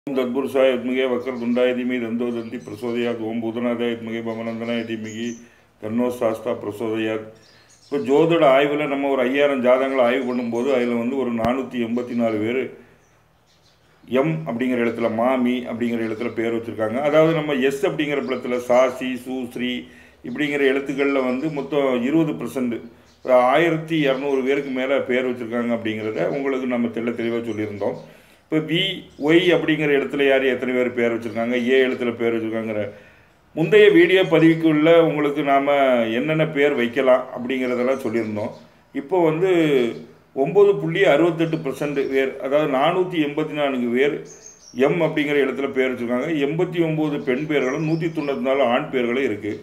ಓಂ ತತ್ಪುರುಷಾಯ ಯತ್ಮಿಗೆ ವಕ್ರತುಂಡಾಯ ಧೀಮಿ ದಂದೋದಂತಿ ಪ್ರಚೋದಯಾತ್ ಓಂ ಭೂತನಾಥಾಯ ಯತ್ಮಿಗೆ பவனந்தனாய தீமிகி தன்னோ சாஸ்தா பிரசோதயாத் இப்போ ஜோதிட ஆய்வில் நம்ம ஒரு ஐயாயிரம் ஜாதகங்களை ஆய்வு பண்ணும்போது அதில் வந்து ஒரு நானூற்றி எண்பத்தி நாலு பேர் எம் அப்படிங்கிற இடத்துல மாமி அப்படிங்கிற இடத்துல பேர் வச்சுருக்காங்க அதாவது நம்ம எஸ் அப்படிங்கிற இடத்துல சாசி சு ஸ்ரீ இப்படிங்கிற எழுத்துக்களில் வந்து மொத்தம் இருபது பர்சன்ட் ஆயிரத்தி இரநூறு பேருக்கு மேலே பேர் வச்சுருக்காங்க அப்படிங்கிறத உங்களுக்கு நம்ம தெள்ள தெளிவாக சொல்லியிருந்தோம் இப்போ வி ஒய் அப்படிங்கிற இடத்துல யார் எத்தனை பேர் பேர் வச்சுருக்காங்க ஏ எழுத்துல பேர் வச்சுருக்காங்கிற முந்தைய வீடியோ பதிவுக்குள்ள உங்களுக்கு நாம் என்னென்ன பேர் வைக்கலாம் அப்படிங்கிறதெல்லாம் சொல்லியிருந்தோம் இப்போ வந்து ஒம்பது புள்ளி அறுபத்தெட்டு பர்சன்ட் பேர் அதாவது நானூற்றி எண்பத்தி நான்கு பேர் எம் அப்படிங்கிற இடத்துல பேர் வச்சுருக்காங்க எண்பத்தி ஒம்பது பெண் பேர்களும் நூற்றி தொண்ணூற்றி நாலு ஆண் பேர்களும் இருக்குது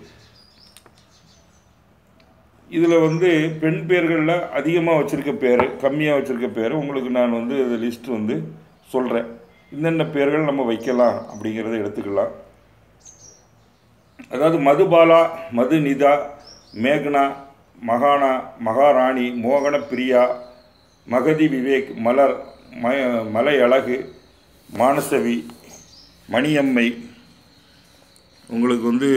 இதில் வந்து பெண் பேர்களில் அதிகமாக வச்சுருக்க பேர் கம்மியாக வச்சுருக்க பேர் உங்களுக்கு நான் வந்து இந்த லிஸ்ட் வந்து சொல்கிறேன் என்னென்ன பேர்கள் நம்ம வைக்கலாம் அப்படிங்கிறத எடுத்துக்கலாம் அதாவது மதுபாலா மதுநிதா மேக்னா மகானா மகாராணி மோகன பிரியா மகதி விவேக் மலர் ம மலை அழகு மானசவி மணியம்மை உங்களுக்கு வந்து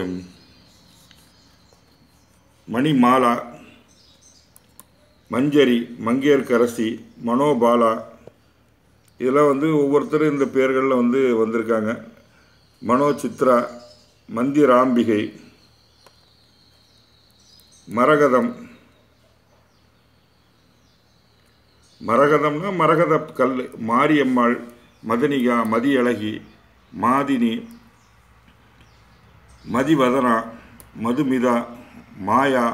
மணிமாலா மஞ்சரி மங்கையர்கரசி மனோபாலா இதெல்லாம் வந்து ஒவ்வொருத்தரும் இந்த பேர்களில் வந்து வந்திருக்காங்க மனோ சித்ரா மந்திராம்பிகை மரகதம் மரகதம்னா மரகத கல் மாரியம்மாள் மதனிகா மதியழகி மாதினி மதிவதனா மதுமிதா மாயா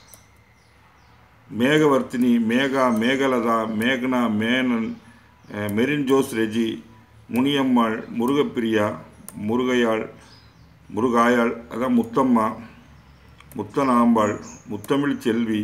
மேகவர்த்தினி மேகா மேகலதா மேகனா மேனன் அஹ், மெரின் ஜோஸ் ரெஜி முனியம்மாள் முருகப்பிரியா முருகையாள் முருகாயாள் அதான் முத்தம்மா முத்தனாம்பாள் முத்தமிழ் செல்வி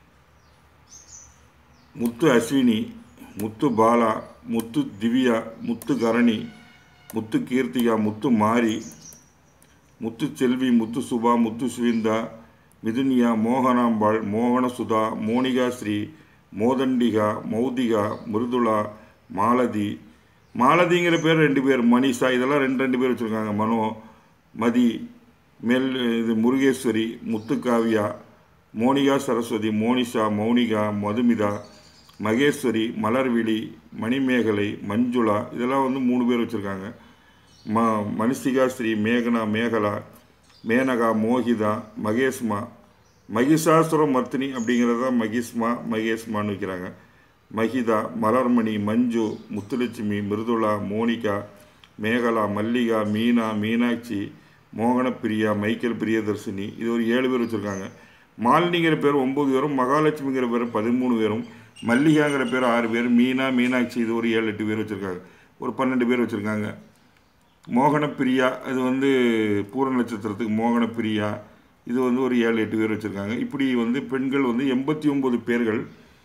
முத்து அஸ்வினி முத்து பாலா முத்து திவ்யா முத்து கரணி முத்து கீர்த்திகா முத்து மாரி முத்து செல்வி முத்து சுபா முத்து சுவிந்தா மிதுனியா மோகனாம்பாள் மோகன சுதா மோனிகா ஸ்ரீ மோதண்டிகா மௌதிகா மிருதுளா மாலதி மாலதிங்கிற பேர் ரெண்டு பேர் மனிஷா இதெல்லாம் ரெண்டு ரெண்டு பேர் வச்சுருக்காங்க மனோ மதி மெல் இது முருகேஸ்வரி முத்துக்காவியா மோனிகா சரஸ்வதி மோனிஷா மௌனிகா மதுமிதா மகேஸ்வரி மலர்விழி மணிமேகலை மஞ்சுளா இதெல்லாம் வந்து மூணு பேர் வச்சுருக்காங்க ம மனுஷிகா ஸ்ரீ மேகனா மேகலா மேனகா மோகிதா மகேஷ்மா மகிஷாசுர மர்த்தினி அப்படிங்கிறது தான் மகிஷ்மா மகேஷ்மான்னு வைக்கிறாங்க மகிதா மலர்மணி மஞ்சு முத்துலட்சுமி மிருதுளா மோனிகா மேகலா மல்லிகா மீனா மீனாட்சி மோகனப்பிரியா மைக்கேல் பிரியதர்ஷினி இது ஒரு ஏழு பேர் வச்சுருக்காங்க மாலினிங்கிற பேர் ஒம்பது பேரும் மகாலட்சுமிங்கிற பேர் பதிமூணு பேரும் மல்லிகாங்கிற பேர் ஆறு பேர் மீனா மீனாட்சி இது ஒரு ஏழு எட்டு பேர் வச்சுருக்காங்க ஒரு பன்னெண்டு பேர் வச்சுருக்காங்க மோகனப்பிரியா இது வந்து பூர நட்சத்திரத்துக்கு மோகனப்பிரியா இது வந்து ஒரு ஏழு எட்டு பேர் வச்சுருக்காங்க இப்படி வந்து பெண்கள் வந்து எண்பத்தி ஒம்பது பேர்கள்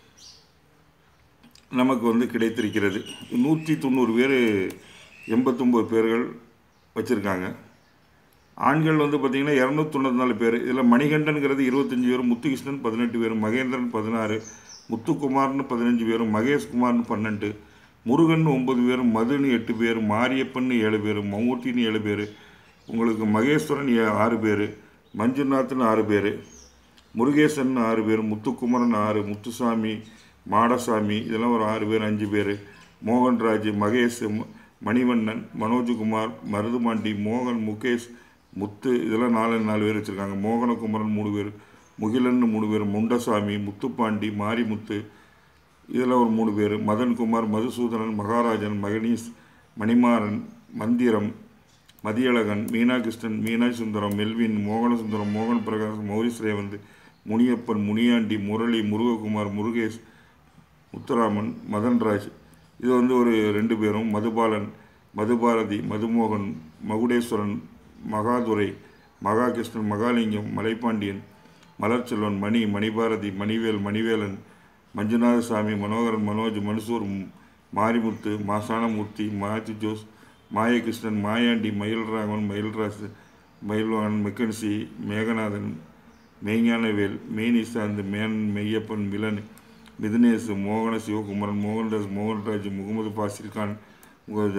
நமக்கு வந்து கிடைத்திருக்கிறது நூற்றி தொண்ணூறு பேர் எண்பத்தொம்போது பேர்கள் வச்சுருக்காங்க ஆண்கள் வந்து பார்த்திங்கன்னா இரநூத்தி தொண்ணூற்றி நாலு பேர் இதில் மணிகண்டன்கிறது இருபத்தஞ்சி பேர் முத்துகிருஷ்ணன் பதினெட்டு பேர் மகேந்திரன் பதினாறு முத்துக்குமார்னு பதினஞ்சு பேரும் மகேஷ்குமார்னு பன்னெண்டு முருகன் ஒம்பது பேர் மதுன்னு எட்டு பேர் மாரியப்பன் ஏழு பேர் மம்மூட்டின்னு ஏழு பேர் உங்களுக்கு மகேஸ்வரன் ஏ- ஆறு பேர் மஞ்சுநாத்னு ஆறு பேர் முருகேசன் ஆறு பேர் முத்துக்குமரன் ஆறு முத்துசாமி மாடசாமி இதெல்லாம் ஒரு ஆறு பேர் அஞ்சு பேர் மோகன்ராஜ் மகேஷ் ம- மணிவண்ணன் மனோஜ்குமார் மருதுமாண்டி மோகன் முகேஷ் முத்து இதெல்லாம் நாலு நாலு பேர் வச்சுருக்காங்க மோகனகுமரன் மூணு பேர் முகிலன் மூணு பேர் முண்டசாமி முத்துப்பாண்டி மாரிமுத்து இதில் ஒரு மூணு பேர் மதன்குமார் மதுசூதனன் மகாராஜன் மகனீஷ் மணிமாறன் மந்திரம் மதியழகன் மீனாகிருஷ்ணன் மீனாட்சி சுந்தரம் மெல்வின் மோகனசுந்தரம் மோகன் பிரகாஷ் மௌரிஸ் ரேவந்த் முனியப்பன் முனியாண்டி முரளி முருககுமார் முருகேஷ் முத்துராமன் மதன்ராஜ் இது வந்து ஒரு ரெண்டு பேரும் மதுபாலன் மதுபாரதி மதுமோகன் மகுடேஸ்வரன் மகாதுரை மகாகிருஷ்ணன் மகாலிங்கம் மலைப்பாண்டியன் மலர்ச்செல்வன் மணி மணிபாரதி மணிவேல் மணிவேலன் மஞ்சுநாதசாமி மனோகரன் மனோஜ் மன்சூர் ம், மாரிமுத்து மாசானமூர்த்தி மாத்தி ஜோஸ் மாயகிருஷ்ணன் மாயாண்டி மயில்ராகவன் மயில்ராஜ் மயில்வான் மெக்கன்சி மேகநாதன் மெய்ஞானவேல் மெய்னிசாந்த் மேன் மெய்யப்பன் மிலன் மிதுனேஷ் மோகன சிவகுமரன் மோகன்தாஸ் மோகன்ராஜ் முகமது பாசில் கான் முக-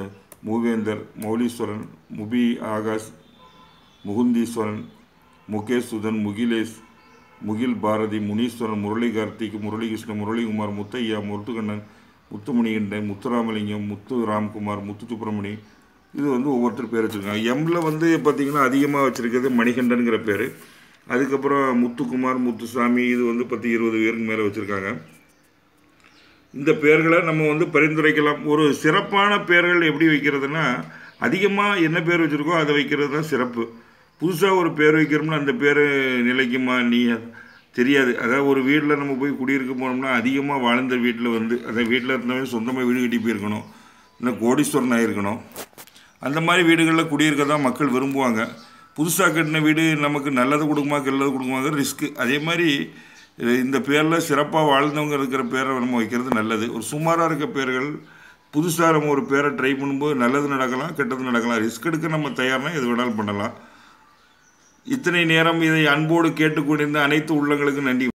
மூவேந்தர் மௌலீஸ்வரன் முபி ஆகாஷ் முகுந்தீஸ்வரன் முகேஷ் சுதன் முகிலேஷ் முகில் பாரதி முனீஸ்வரன் முரளி கார்த்திக் முரளிகிருஷ்ணன் முரளிகுமார் முத்தையா முத்துக்கண்ணன் முத்துமணிகண்டன் முத்துராமலிங்கம் முத்து ராம்குமார் முத்து சுப்பிரமணி இது வந்து ஒவ்வொருத்தர் பேர் வச்சுருக்காங்க எம்ல வந்து பார்த்திங்கன்னா அதிகமாக வச்சுருக்கிறது மணிகண்டனுங்கிற பேர் அதுக்கப்புறம் முத்துக்குமார் முத்துசாமி இது வந்து பத்து இருபது பேருக்கு மேலே வச்சுருக்காங்க இந்த பெயர்களை நம்ம வந்து பரிந்துரைக்கலாம் ஒரு சிறப்பான பெயர்கள் எப்படி வைக்கிறதுனா அதிகமாக என்ன பேர் வச்சுருக்கோ அதை வைக்கிறது தான் சிறப்பு புதுசாக ஒரு பேர் வைக்கிறோம்னா அந்த பேர் நிலைக்குமா நீ தெரியாது அதாவது ஒரு வீட்டில் நம்ம போய் குடியிருக்க போனோம்னா அதிகமாக வாழ்ந்த வீட்டில் வந்து அந்த வீட்டில் இருந்தவங்க சொந்தமாக வீடு கட்டி போயிருக்கணும் இல்லை கோடீஸ்வரன் ஆகிருக்கணும் அந்த மாதிரி வீடுகளில் குடியிருக்க தான் மக்கள் விரும்புவாங்க புதுசாக கட்டின வீடு நமக்கு நல்லது கொடுக்குமா கெல்லது கொடுக்குமாங்க ரிஸ்க்கு அதே மாதிரி இந்த பேரில் சிறப்பாக வாழ்ந்தவங்க இருக்கிற பேரை நம்ம வைக்கிறது நல்லது ஒரு சுமாராக இருக்க பேர்கள் புதுசாக நம்ம ஒரு பேரை ட்ரை பண்ணும்போது நல்லது நடக்கலாம் கெட்டது நடக்கலாம் ரிஸ்க் எடுக்க நம்ம தயார்னா எது வேணாலும் பண்ணலாம் இத்தனை நேரம் இதை அன்போடு கேட்டுக்கொண்டிருந்த அனைத்து உள்ளங்களுக்கும் நன்றி